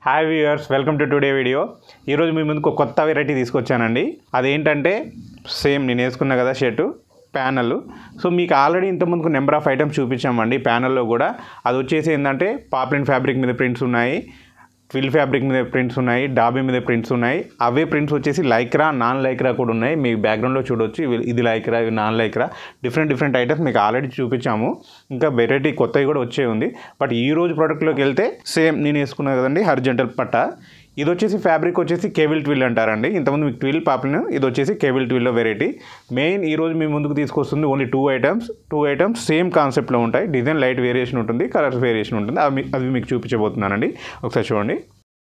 hi viewers welcome to today video ఈరోజు మీ ముందుకు ఒక కొత్త వెరైటీ తీసుకొచ్చానండి అదేంటంటే సేమ్ నేను వేసుకున్నా కదా షర్టు ప్యానల్ సో మీకు ఆల్రెడీ ఇంతకుముందుకు నెంబర్ ఆఫ్ ఐటమ్స్ చూపించామండి ప్యానల్లో కూడా అది వచ్చేసి ఏంటంటే పాప్లిన్ ఫ్యాబ్రిక్ మీద ప్రింట్స్ ఉన్నాయి ట్విల్ ఫ్యాబ్రిక్ మీద ప్రింట్స్ ఉన్నాయి డాబీ మీద ప్రింట్స్ ఉన్నాయి అవే ప్రింట్స్ వచ్చేసి లైక్రా నాన్ లైక్రా కూడా ఉన్నాయి మీ బ్యాక్గ్రౌండ్లో చూడొచ్చు ఇవి- ఇది లైక్రా ఇవి non lycra different different items మీకు ఆల్రెడీ చూపించాము ఇంకా వెరైటీ కొత్తవి కూడా వచ్చే ఉంది బట్ ఈ రోజు ప్రోడక్ట్లోకి వెళ్తే సేమ్ నేను వేసుకున్నా కదండి హర్జెంటల్ పట్ట ఇది వచ్చేసి ఫ్యాబ్రిక్ వచ్చేసి కేబుల్ ట్విల్ అంటారండి ఇంతకుముందు మీకు ట్విల్ పాపులర్ ఇది వచ్చేసి కేబుల్ ట్విల్లో వెరైటీ మెయిన్ ఈ రోజు మీ ముందుకు తీసుకొస్తుంది only two items two items same కాన్సెప్ట్లో ఉంటాయి డిజైన్ లైట్ వేరియేషన్ ఉంటుంది కలర్స్ వేరియేషన్ ఉంటుంది అవి మీ- అవి మీకు చూపించబోతున్నానండి ఒకసారి చూడండి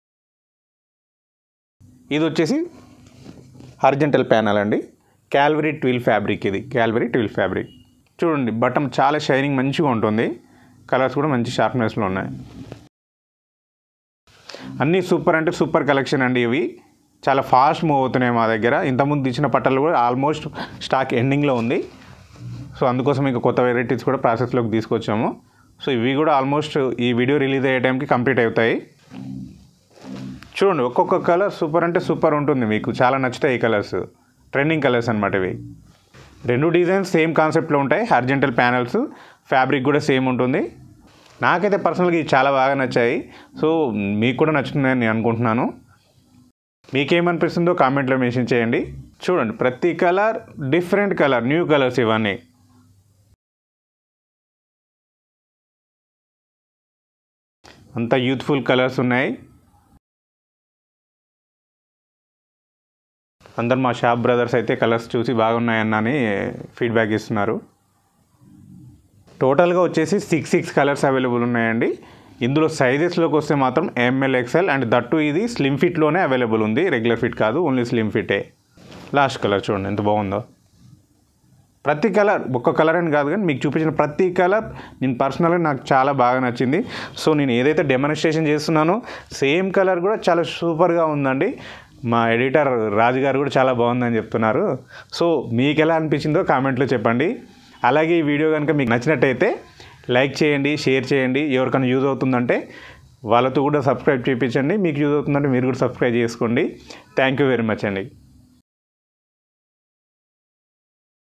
ఇది వచ్చేసి హార్జెంటల్ ప్యానల్ అండి క్యాల్వరీ ట్విల్ ఫ్యాబ్రిక్ ఇది క్యాల్వరీ ట్విల్ ఫ్యాబ్రిక్ చూడండి బటన్ చాలా షైనింగ్ మంచిగా ఉంటుంది కలర్స్ కూడా మంచి షార్ప్నెస్లో ఉన్నాయి అన్నీ సూపర్ అంటే సూపర్ కలెక్షన్ అండి ఇవి చాలా ఫాస్ట్ మూవ్ అవుతున్నాయి మా దగ్గర ఇంతకుముందు ఇచ్చిన పట్టలు కూడా ఆల్మోస్ట్ స్టాక్ ఎండింగ్లో ఉంది సో అందుకోసం ఇంకా కొత్త వెరైటీస్ కూడా ప్రాసెస్లోకి తీసుకొచ్చాము సో ఇవి కూడా ఆల్మోస్ట్ ఈ వీడియో రిలీజ్ అయ్యే టైంకి కంప్లీట్ అవుతాయి చూడండి ఒక్కొక్క కలర్ సూపర్ అంటే సూపర్ ఉంటుంది మీకు చాలా నచ్చుతాయి ఈ కలర్స్ ట్రెండింగ్ కలర్స్ అనమాట ఇవి రెండు డిజైన్స్ సేమ్ కాన్సెప్ట్లో ఉంటాయి హార్జెంటల్ ప్యానల్స్ ఫ్యాబ్రిక్ కూడా సేమ్ ఉంటుంది నాకైతే పర్సనల్గా ఇవి చాలా బాగా నచ్చాయి సో మీకు కూడా నచ్చుతుందని నేను అనుకుంటున్నాను మీకేమనిపిస్తుందో కామెంట్లో మెన్షన్ చేయండి చూడండి ప్రతి colour different colour new colours ఇవన్నీ అంత యూత్ఫుల్ కలర్స్ ఉన్నాయి అందరు మా షాప్ బ్రదర్స్ అయితే కలర్స్ చూసి బాగున్నాయన్నని ఫీడ్బ్యాక్ ఇస్తున్నారు టోటల్గా వచ్చేసి సిక్స్ సిక్స్ కలర్స్ అవైలబుల్ ఉన్నాయండి ఇందులో సైజెస్లోకి వస్తే మాత్రం ఎంఎల్ ఎక్స్ఎల్ అండ్ దట్టు ఇది స్లిమ్ ఫిట్లోనే అవైలబుల్ ఉంది రెగ్యులర్ ఫిట్ కాదు ఓన్లీ స్లిమ్ ఫిటే లాస్ట్ కలర్ చూడండి ఎంత బాగుందో ప్రతి కలర్ ఒక్క కలర్ అని కాదు కానీ మీకు చూపించిన ప్రతి కలర్ నేను పర్సనల్గా నాకు చాలా బాగా నచ్చింది సో నేను ఏదైతే డెమాన్స్ట్రేషన్ చేస్తున్నానో సేమ్ కలర్ కూడా చాలా సూపర్గా ఉందండి మా ఎడిటర్ రాజు గారు కూడా చాలా బాగుందని చెప్తున్నారు సో మీకు ఎలా అనిపించిందో కామెంట్లో చెప్పండి అలాగే ఈ వీడియో కనుక మీకు నచ్చినట్టయితే లైక్ చేయండి షేర్ చేయండి ఎవరికైనా యూజ్ అవుతుందంటే వాళ్ళతో కూడా సబ్స్క్రైబ్ చేయించండి మీకు యూజ్ అవుతుందంటే మీరు కూడా సబ్స్క్రైబ్ చేసుకోండి థ్యాంక్ యూ వెరీ మచ్ అండి